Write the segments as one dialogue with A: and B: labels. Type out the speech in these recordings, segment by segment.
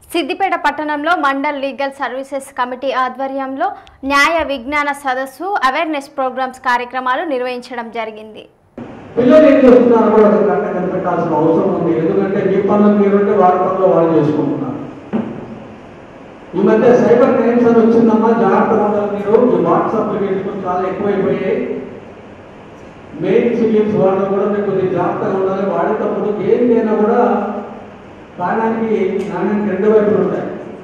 A: సిద్దిపేట పట్టణంలో mandal legal services committee ఆధ్వర్యంలో న్యాయ విజ్ఞాన సదస్సు అవేర్నెస్ ప్రోగ్రామ్స్ కార్యక్రమాలు నిర్వహించడం జరిగింది
B: పిల్లలు ఏం చేస్తున్నారు కూడా ఒక గంట కనిపెట్టాల్సిన అవసరం ఉంది ఎందుకంటే మీ పనులు మీరుంటే వారి పనులు వాళ్ళు చేసుకుంటున్నారు ఈ మధ్య సైబర్ క్రైమ్స్ అని వచ్చిందమ్మా జాగ్రత్తగా ఉండాలి మీరు ఈ వాట్సాప్ వీటికి చాలా ఎక్కువైపోయాయి మెయిన్ సిలిమ్స్ వాళ్ళు కూడా మీరు కొద్దిగా జాగ్రత్తగా ఉండాలి వాడేటప్పుడు ఏంటైనా కూడా ప్రాణానికి నాణ్యానికి రెండు వైపులు ఉంటాయి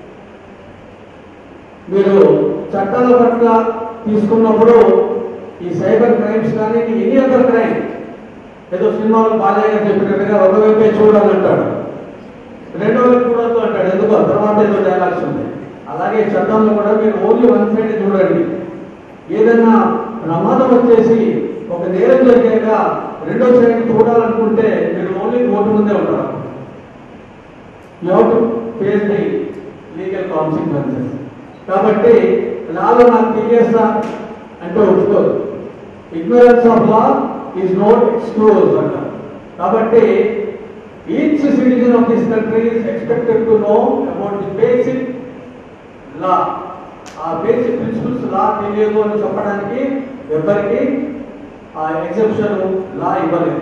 B: మీరు చట్టాల పట్ల తీసుకున్నప్పుడు ఈ సైబర్ క్రైమ్స్ కానీ ఎనీ అదర్ క్రైమ్ ఏదో సినిమాలో బాలయ్య గారు చెప్పినట్టుగా ఒకవైపే చూడాలంటాడు రెండో వైపు చూడొద్దు అంటాడు ఎందుకో తర్వాత ఏదో డైలాగ్స్ ఉంది అలాగే చట్టంలో కూడా మీరు ఓన్లీ వన్ సైడ్ చూడండి ఏదైనా ప్రమాదం వచ్చేసి ఒక నేరం జరిగాక రెండో సైడ్ చూడాలనుకుంటే మీరు ఓన్లీ కోర్టు ముందే ఉంటారు you have to face the legal consequences కాబట్టి లాలో నాకు తెలియస్తా అంటే ఒప్పుకోదు ignorance of law is not exclude అంట కాబట్టి each citizen of this country is expected to know about the basic law uh basic principles లా తెలియదు అని చెప్పడానికి ఎవరికి ఆ ఎగ్జెప్షన్ లా ఇవ్వలేదు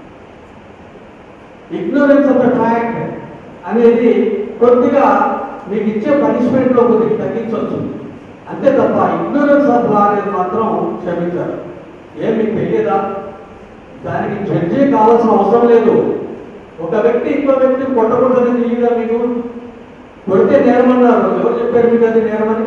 B: ఇగ్నోరెన్స్ ఆఫ్ ద ఫ్యాక్ట్ అనేది కొద్దిగా మీకు ఇచ్చే పనిష్మెంట్ లో కొద్దిగా తగ్గించవచ్చు అంతే తప్ప ఇగ్నోరెన్స్ ఆఫ్ లా అనేది మాత్రం క్షమించారు ఏం మీకు తెలియదా దానికి జడ్జి కావాల్సిన అవసరం లేదు ఒక వ్యక్తి ఇంకో వ్యక్తిని కొట్టకూడదని తెలియదా మీకు కొడితే నేరమన్నారు ఎవరు చెప్పారు మీకు అది నేరమని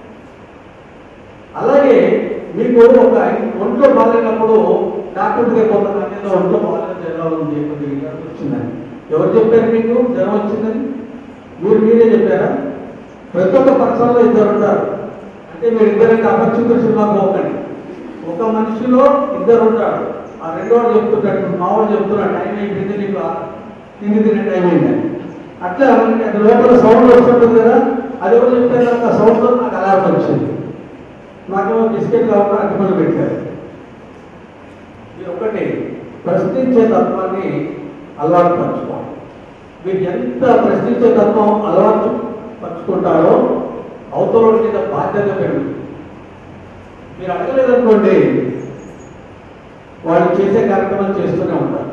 B: అలాగే మీకు ఒక ఒంట్లో బాగాలేనప్పుడు డాక్టర్ దగ్గర పోతాను ఏదో ఒంట్లో బాగాలేదు జ్వరం ఉంది కొద్దిగా జ్వరం వచ్చిందని ఎవరు చెప్పారు మీకు జ్వరం వచ్చిందని మీరు మీరే చెప్పారా ప్రతి ఒక్క పర్సన్లో ఇద్దరు ఉంటారు అంటే మీరు ఇద్దరంటే అపరిచిత సినిమా పోకండి ఒక మనిషిలో ఇద్దరు ఉంటారు ఆ రెండో వాడు చెప్తుంటాడు మావాడు చెప్తున్నాడు టైం అయిపోయింది నీకు ఆ తిండి తినే టైం అయిందని అట్లా మనకి అది లోపల సౌండ్ వస్తుంటుంది కదా అది ఎవరు చెప్పారు నాకు ఆ సౌండ్లో నాకు అలారం వచ్చింది నాకేమో బిస్కెట్ కాకుండా అటుమలు పెట్టారు ఇది ఒకటి ప్రశ్నించే తత్వాన్ని అలవాటు పరచుకోవాలి మీరు ఎంత ప్రశ్నించే తత్వం అలవాటు పరుచుకుంటారో అవతల మీద బాధ్యత పెరుగుతుంది మీరు అడగలేదనుకోండి వాళ్ళు చేసే కార్యక్రమం చేస్తూనే ఉంటారు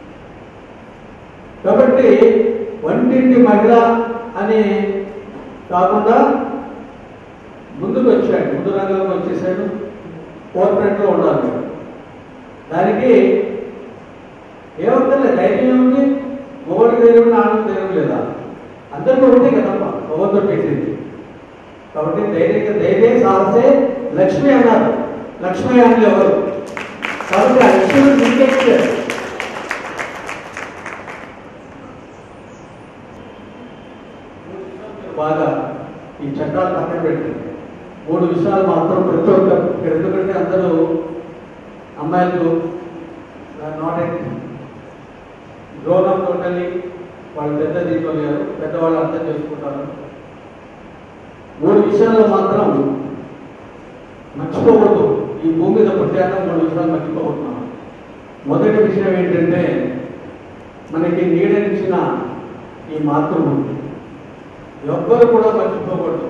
B: కాబట్టి వంటింటి మహిళ అని కాకుండా ముందుకు వచ్చాడు ముందు రంగంలోకి వచ్చేసాడు కోఆపరేట్ లో ఉండాలి మీరు. దానికి ఏమవుతుంది ధైర్యం ఏముంది మొగడికి ధైర్యం ఉంది, ఆడకి ధైర్యం లేదా అందరికీ ఒకటే కదమ్మా మొగతో పెట్టింది కాబట్టి ధైర్య ధైర్య సాహసే లక్ష్మి అన్నారు లక్ష్మి అని ఎవరు కాబట్టి ఆ లక్ష్మి ఇంకెక్కారు బాగా ఈ చట్టాలు పక్కన పెట్టింది మూడు విషయాలు మాత్రం ప్రతి ఒక్క ఇక్కడ ఎందుకంటే అందరూ అమ్మాయిలు నాట్ గ్రోన్ అప్ టోటలీ వాళ్ళు పెద్ద దీంట్లో లేరు పెద్దవాళ్ళు అర్థం చేసుకుంటారు మూడు విషయాల్లో మాత్రం మర్చిపోకూడదు ఈ భూమి మీద పుట్టాక మూడు విషయాలు మర్చిపోకూడదు మొదటి విషయం ఏంటంటే మనకి నీడనిచ్చిన ఈ మాతృభూమి ఎవ్వరు కూడా మర్చిపోకూడదు